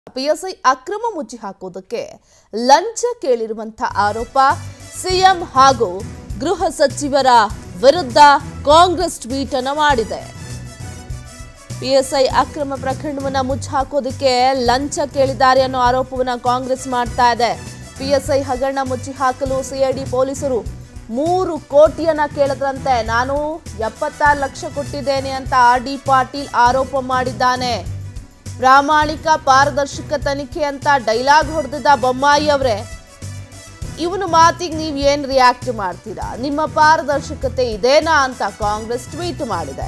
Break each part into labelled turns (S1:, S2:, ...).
S1: PSI ಅಕ್ರಮ ಮುಚ್ಚಿ ಹಾಕೋದಕ್ಕೆ ಲಂಚ ಕೇಳಿರುವಂಥ ಆರೋಪ ಸಿಎಂ ಹಾಗೂ ಗೃಹ ಸಚಿವರ ವಿರುದ್ಧ ಕಾಂಗ್ರೆಸ್ ಟ್ವೀಟ್ ಅನ್ನು ಮಾಡಿದೆ ಪಿಎಸ್ಐ ಅಕ್ರಮ ಪ್ರಕರಣವನ್ನ ಮುಚ್ಚಾಕೋದಕ್ಕೆ ಲಂಚ ಕೇಳಿದ್ದಾರೆ ಅನ್ನೋ ಆರೋಪವನ್ನ ಕಾಂಗ್ರೆಸ್ ಮಾಡ್ತಾ ಇದೆ ಪಿಎಸ್ಐ ಹಗರಣ ಮುಚ್ಚಿ ಹಾಕಲು ಸಿಐಡಿ ಪೊಲೀಸರು ಮೂರು ಕೋಟಿಯನ್ನ ಕೇಳಿದ್ರಂತೆ ನಾನು ಎಪ್ಪತ್ತಾರು ಲಕ್ಷ ಕೊಟ್ಟಿದ್ದೇನೆ ಅಂತ ಆರ್ ಡಿ ಪಾಟೀಲ್ ಆರೋಪ ಮಾಡಿದ್ದಾನೆ ಪ್ರಾಮಾಣಿಕ ಪಾರದರ್ಶಕ ತನಿಖೆ ಅಂತ ಡೈಲಾಗ್ ಹೊಡೆದಿದ್ದ ಬೊಮ್ಮಾಯಿ ಅವರೇ ಇವನು ಮಾತಿಗೆ ನೀವು ಏನು ರಿಯಾಕ್ಟ್ ಮಾಡ್ತೀರಾ ನಿಮ್ಮ ಪಾರದರ್ಶಕತೆ ಇದೇನಾ ಅಂತ ಕಾಂಗ್ರೆಸ್ ಟ್ವೀಟ್ ಮಾಡಿದೆ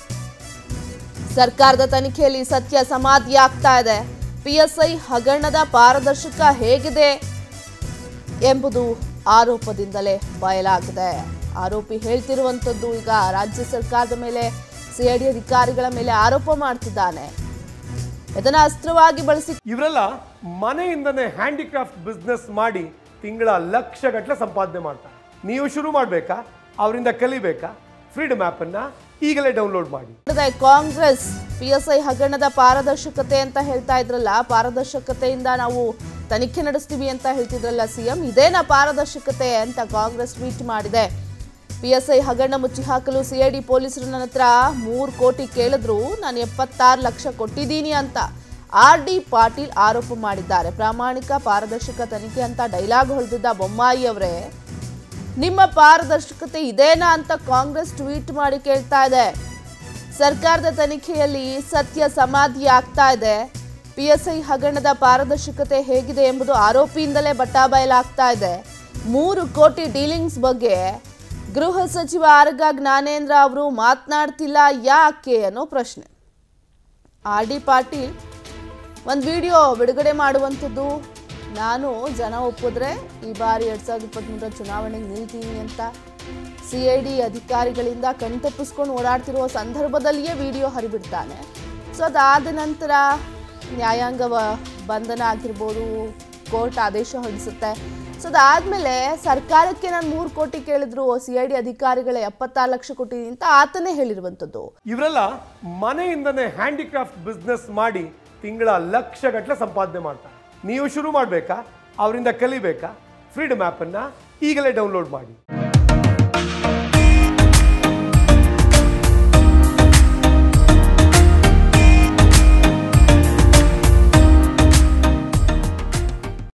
S1: ಸರ್ಕಾರದ ತನಿಖೆಯಲ್ಲಿ ಸತ್ಯ ಸಮಾಧಿ ಆಗ್ತಾ ಇದೆ ಪಿಎಸ್ಐ ಹಗರಣದ ಪಾರದರ್ಶಕ ಹೇಗಿದೆ ಎಂಬುದು ಆರೋಪದಿಂದಲೇ ಬಯಲಾಗಿದೆ ಆರೋಪಿ ಹೇಳ್ತಿರುವಂಥದ್ದು ಈಗ ರಾಜ್ಯ ಸರ್ಕಾರದ ಮೇಲೆ ಸಿಐಡಿ ಅಧಿಕಾರಿಗಳ ಮೇಲೆ ಆರೋಪ ಮಾಡ್ತಿದ್ದಾನೆ ಇದನ್ನ ಅಸ್ತ್ರವಾಗಿ ಬಳಸಿ
S2: ಇವರೆಲ್ಲ ಮನೆಯಿಂದನೇ ಹ್ಯಾಂಡಿಕ್ರಾಫ್ಟ್ ಬಿಸ್ನೆಸ್ ಮಾಡಿ ತಿಂಗಳ ಲಕ್ಷ ಗಟ್ಟಲೆ ಸಂಪಾದನೆ ಮಾಡ್ತಾರೆ ನೀವು ಶುರು ಮಾಡಬೇಕಾ ಅವರಿಂದ ಕಲಿಬೇಕಾ ಫ್ರೀಡಮ್ ಆ್ಯಪನ್ನು ಈಗಲೇ ಡೌನ್ಲೋಡ್ ಮಾಡಿ
S1: ಮಾಡಿದೆ ಕಾಂಗ್ರೆಸ್ ಪಿಎಸ್ಐ ಹಗರಣದ ಪಾರದರ್ಶಕತೆ ಅಂತ ಹೇಳ್ತಾ ಇದ್ರಲ್ಲ ಪಾರದರ್ಶಕತೆಯಿಂದ ನಾವು ತನಿಖೆ ನಡೆಸ್ತೀವಿ ಅಂತ ಹೇಳ್ತಿದ್ರಲ್ಲ ಸಿಎಂ ಇದೇನಾ ಪಾರದರ್ಶಕತೆ ಅಂತ ಕಾಂಗ್ರೆಸ್ ಟ್ವೀಟ್ ಮಾಡಿದೆ ಪಿಎಸ್ಐ ಹಗರಣ ಮುಚ್ಚಿ ಹಾಕಲು ಸಿಐಡಿ ಪೊಲೀಸರು ನನ್ನ ಹತ್ರ ಮೂರು ಕೋಟಿ ಕೇಳಿದ್ರು ನಾನು ಎಪ್ಪತ್ತಾರು ಲಕ್ಷ ಕೊಟ್ಟಿದ್ದೀನಿ ಅಂತ ಆರ್ ಡಿ ಪಾಟೀಲ್ ಆರೋಪ ಮಾಡಿದ್ದಾರೆ ಪ್ರಾಮಾಣಿಕ ಪಾರದರ್ಶಕ ತನಿಖೆ ಅಂತ ಡೈಲಾಗ್ ಹೊಡೆದಿದ್ದ ಬೊಮ್ಮಾಯಿ ಅವರೇ ನಿಮ್ಮ ಪಾರದರ್ಶಕತೆ ಇದೇನಾ ಅಂತ ಕಾಂಗ್ರೆಸ್ ಟ್ವೀಟ್ ಮಾಡಿ ಕೇಳ್ತಾ ಇದೆ ಸರ್ಕಾರದ ತನಿಖೆಯಲ್ಲಿ ಸತ್ಯ ಸಮಾಧಿ ಆಗ್ತಾ ಇದೆ ಪಿಎಸ್ಐ ಹಗರಣದ ಪಾರದರ್ಶಕತೆ ಹೇಗಿದೆ ಎಂಬುದು ಆರೋಪಿಯಿಂದಲೇ ಬಟ್ಟಾಬಯಲಾಗ್ತಾ ಇದೆ ಮೂರು ಕೋಟಿ ಡೀಲಿಂಗ್ಸ್ ಬಗ್ಗೆ ಗೃಹ ಸಚಿವ ಆರ್ಗ ಜ್ಞಾನೇಂದ್ರ ಅವರು ಮಾತನಾಡ್ತಿಲ್ಲ ಯಾಕೆ ಅನ್ನೋ ಪ್ರಶ್ನೆ ಆರ್ ಡಿ ಪಾಟೀಲ್ ಒಂದು ವಿಡಿಯೋ ಬಿಡುಗಡೆ ಮಾಡುವಂಥದ್ದು ನಾನು ಜನ ಒಪ್ಪಿದ್ರೆ ಈ ಬಾರಿ ಎರಡು ಸಾವಿರದ ಇಪ್ಪತ್ತ್ಮೂರರ ಚುನಾವಣೆಗೆ ನಿಲ್ತೀನಿ ಅಂತ ಸಿ ಐ ಡಿ ಅಧಿಕಾರಿಗಳಿಂದ ಕಣ್ತಪ್ಪಿಸ್ಕೊಂಡು ಓಡಾಡ್ತಿರುವ ಸಂದರ್ಭದಲ್ಲಿಯೇ ವಿಡಿಯೋ ಹರಿಬಿಡ್ತಾನೆ ಸೊ ಅದಾದ ನಂತರ ನ್ಯಾಯಾಂಗ ವ- ಬಂಧನ ಆಗಿರ್ಬೋದು ಕೋರ್ಟ್ ಆದೇಶ ಹೊರಡಿಸುತ್ತೆ ಸೊ ಅದಾದಮೇಲೆ ಸರ್ಕಾರಕ್ಕೆ ನಾನು ಮೂರು ಕೋಟಿ ಕೇಳಿದ್ರು ಸಿ ಐ ಡಿ ಅಧಿಕಾರಿಗಳೇ ಎಪ್ಪತ್ತಾರು ಲಕ್ಷ ಕೊಟ್ಟಿದ್ದೀನಿ ಅಂತ ಆತನೇ ಹೇಳಿರುವಂಥದ್ದು
S2: ಇವರೆಲ್ಲ ಮನೆಯಿಂದನೇ ಹ್ಯಾಂಡಿಕ್ರಾಫ್ಟ್ ಬಿಸ್ನೆಸ್ ಮಾಡಿ ತಿಂಗಳ ಲಕ್ಷ ಗಟ್ಟಲೆ ಸಂಪಾದನೆ ಮಾಡ್ತಾರೆ ನೀವು ಶುರು ಮಾಡಬೇಕಾ ಅವರಿಂದ ಕಲಿಬೇಕಾ ಫ್ರೀಡಮ್ ಆ್ಯಪನ್ನು ಈಗಲೇ ಡೌನ್ಲೋಡ್ ಮಾಡಿ